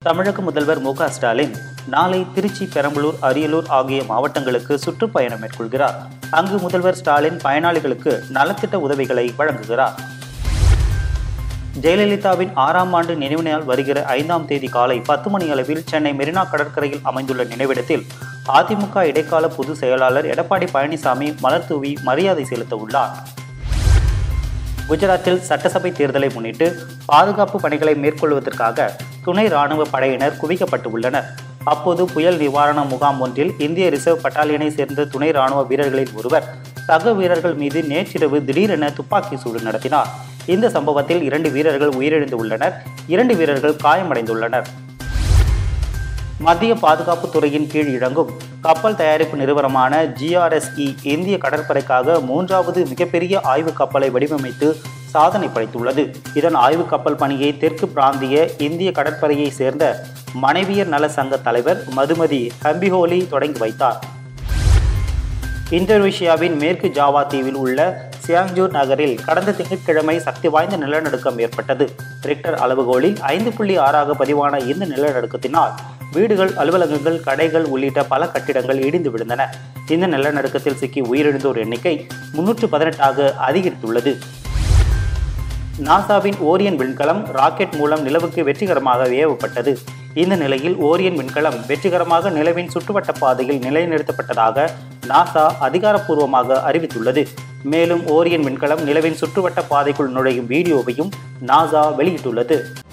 தமிழக முதல்வர் மு க ஸ்டாலின் நாளை திருச்சி பெரம்பலூர் அரியலூர் ஆகிய மாவட்டங்களுக்கு சுற்றுப்பயணம் மேற்கொள்கிறார் அங்கு முதல்வர் ஸ்டாலின் பயனாளிகளுக்கு நலத்திட்ட உதவிகளை வழங்குகிறார் ஜெயலலிதாவின் ஆறாம் ஆண்டு நினைவு நாள் வருகிற ஐந்தாம் தேதி காலை பத்து மணி அளவில் சென்னை மெரினா கடற்கரையில் அமைந்துள்ள நினைவிடத்தில் அதிமுக இடைக்கால பொதுச் செயலாளர் எடப்பாடி பழனிசாமி மலர் தூவி மரியாதை செலுத்த உள்ளார் குஜராத்தில் சட்டசபை தேர்தலை முன்னிட்டு பாதுகாப்பு பணிகளை மேற்கொள்வதற்காக துணை ராணுவ படையினர் குவிக்கப்பட்டு உள்ளனர் அப்போது புயல் நிவாரண முகாம் ஒன்றில் இந்திய ரிசர்வ் பட்டாலியனை சேர்ந்த துணை ராணுவ வீரர்களில் ஒருவர் சக வீரர்கள் மீது நேற்றிரவு திடீரென துப்பாக்கி சூடு நடத்தினார் இந்த சம்பவத்தில் இரண்டு வீரர்கள் உயிரிழந்து உள்ளனர் இரண்டு வீரர்கள் காயமடைந்துள்ளனர் மத்திய பாதுகாப்பு துறையின் கீழ் இயங்கும் கப்பல் தயாரிப்பு நிறுவனமான ஜிஆர்எஸ்இ இந்திய கடற்படைக்காக மூன்றாவது மிகப்பெரிய ஆய்வு கப்பலை வடிவமைத்து சாதனை படைத்துள்ளது இதன் ஆய்வு கப்பல் பணியை தெற்கு பிராந்திய இந்திய கடற்படையை சேர்ந்த மனைவியர் நல சங்க தலைவர் மதுமதி ஹம்பிஹோலி தொடங்கி வைத்தார் இந்தோனேஷியாவின் மேற்கு ஜாவா தீவில் உள்ள சியாங்ஜூர் நகரில் கடந்த திங்கட்கிழமை சக்தி வாய்ந்த நிலநடுக்கம் ஏற்பட்டது ரிக்டர் அளவுகோலில் ஐந்து புள்ளி ஆறாக பதிவான இந்த நிலநடுக்கத்தினால் வீடுகள் அலுவலகங்கள் கடைகள் உள்ளிட்ட பல கட்டிடங்கள் இடிந்து விழுந்தன இந்த நிலநடுக்கத்தில் சிக்கி உயிரிழந்தோர் எண்ணிக்கை முன்னூற்று பதினெட்டாக அதிகரித்துள்ளது நாசாவின் ஓரியன் விண்கலம் ராக்கெட் மூலம் நிலவுக்கு வெற்றிகரமாக ஏவப்பட்டது இந்த நிலையில் ஓரியன் விண்கலம் வெற்றிகரமாக நிலவின் சுற்றுவட்ட பாதையில் நிலைநிறுத்தப்பட்டதாக நாசா அதிகாரப்பூர்வமாக அறிவித்துள்ளது மேலும் ஓரியன் விண்கலம் நிலவின் சுற்றுவட்ட பாதைக்குள் நுழையும் வீடியோவையும் நாசா வெளியிட்டுள்ளது